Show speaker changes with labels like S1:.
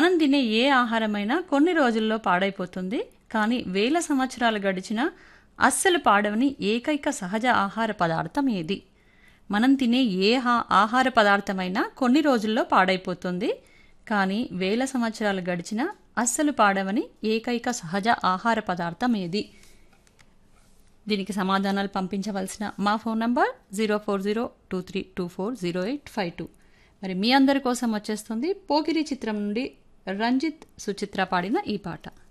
S1: మనం తినే ఏ ఆహారమైనా కొన్ని రోజుల్లో పాడైపోతుంది కానీ వేల సంవత్సరాలు గడిచినా అస్సలు పాడవని ఏకైక సహజ ఆహార పదార్థం ఏది మనం తినే ఏ హా- ఆహార పదార్థమైనా కొన్ని రోజుల్లో పాడైపోతుంది కానీ వేల సంవత్సరాలు గడిచినా అస్సలు పాడవని ఏకైక సహజ ఆహార పదార్థం ఏది దీనికి సమాధానాలు పంపించవలసిన మా phone number zero four zero two three two four zero eight five two మరి మీ అందరి కోసం వచ్చేస్తుంది పోకిరి చిత్రం నుండి రంజిత్ సుచిత్ర పాడిన ఈ పాట